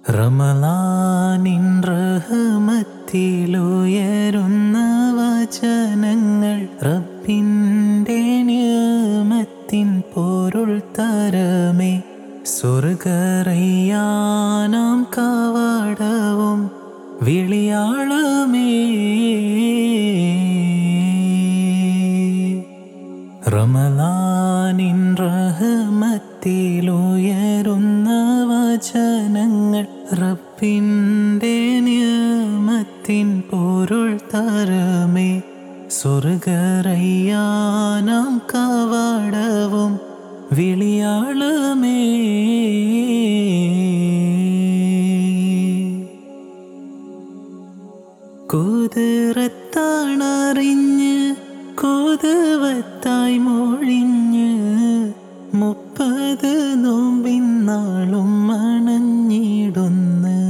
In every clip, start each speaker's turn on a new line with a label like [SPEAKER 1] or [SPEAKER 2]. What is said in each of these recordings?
[SPEAKER 1] റമലാനിൻ റഹമത്തിലുയരുന്ന വചനങ്ങൾ റബ്ബിൻ്റെ നിയമത്തിൻ പൊരുൾ തരമേ സ്വർഗറയ്യാനാം കവാടവും വിളിയാളമേ റമലാനിൻ റഹമത്തിലുയരുന്ന വചനങ്ങൾ റബ്ബിൻ്റെ നിയമത്തിൻ പൊരുൾ തരമേ സ്വർഗറയ്യാനാം കവാടവും വിളിയാളമേ കുതിരത്താണറിഞ്ഞ് കോതവത്തായി മൊഴിഞ്ഞ് മുപ്പത് നോമ്പിന്നാളും അണഞ്ഞിടുന്ന്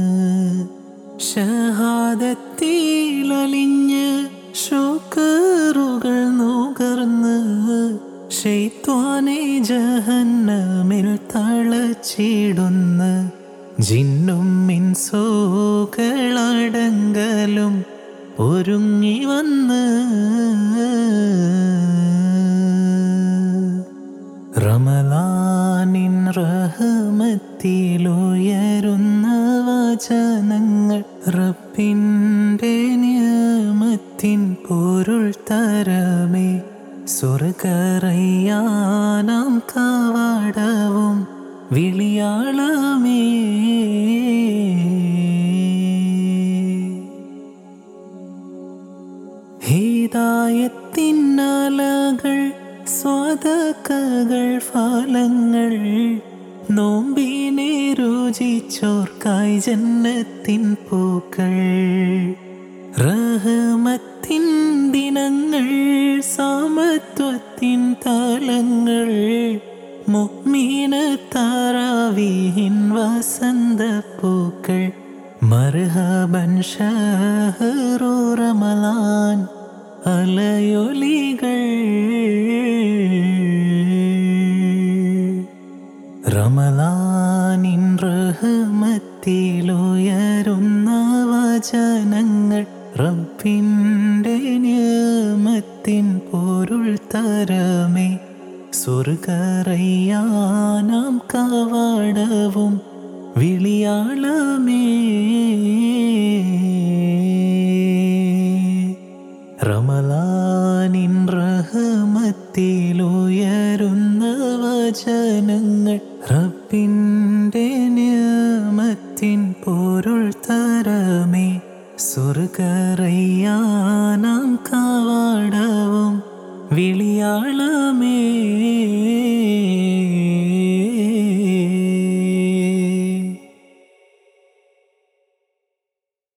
[SPEAKER 1] ഷഹാദത്തിലലിഞ്ഞ് ഷോക്കറുകൾ നുകർന്ന് ഷെയ്ത്വാനെ ജഹന്നമിൽ തളച്ചിടുന്ന് ജിന്നും മിൻസോകളടങ്കലും ഒരുങ്ങി വന്ന് റമലാനിൻ റഹമത്തിലുയരുന്ന വചനങ്ങൾ റബ്ബിൻ്റെ നിയമത്തിൻ പൊരുൾ തരമേ സ്വർഗറയ്യാനാം കവാടവും വിളിയാളമേ ഹീതായത്തിന്നലകൾ സ്വതക്കകൾ ഫലങ്ങൾ നോമ്പിനെ രുചിച്ചോർക്കായി ജന്നത്തിൻ പൂക്കൾ റഹമത്തിൻ ദിനങ്ങൾ സമത്വത്തിൻ താളങ്ങൾ മുഗ്മീന താറാവീഹിൻ വസന്തപ്പൂക്കൾ മർഹബൻ ഷഹറു റമലാൻ അലയൊലികൾ റമലാനിൻ റഹമത്തിലുയരുന്ന വചനങ്ങൾ റബ്ബിൻ്റെ നിയമത്തിൻ പൊരുൾ തരമേ സ്വർഗറയ്യാനാം കവാടവും വിളിയാളമേ റമലാനിൻ റഹമത്തിലുയരുന്ന വചനങ്ങൾ റബ്ബിൻ്റെ നിയമത്തിൻ പൊരുൾ തരമേ സ്വർഗറയ്യാനാം കവാടവും വിളിയാളമേ